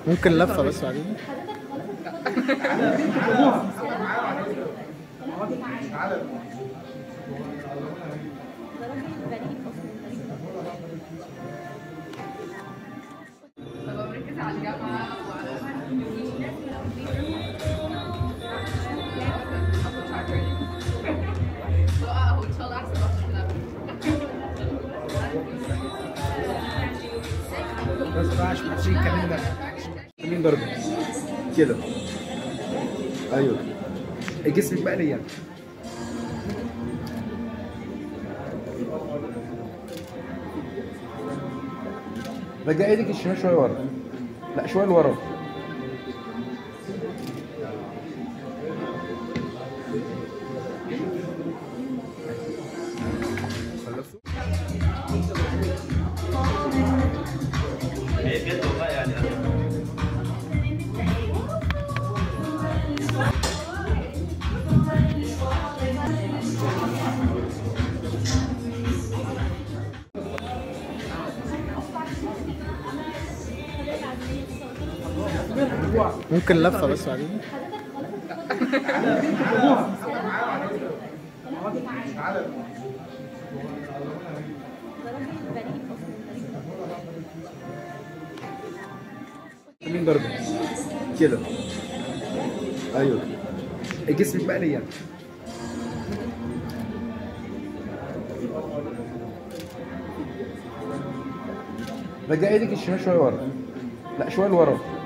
ممكن لفه بس بعدين ببقى مركزة على الجامعة وعلى هو ان شاء الله احسن واحد بس بقى عشان محدش يتكلم ده مين ضربه كده ايوه جسمك بقى ليا رجع ايدك الشمال شويه ورا لا شويه لورا خلصوا ممكن لفه بس بعدين مين ضربه كده ايوه جسمك بقى ليا رجع ايدك الشمال شويه ورا لا شويه لورا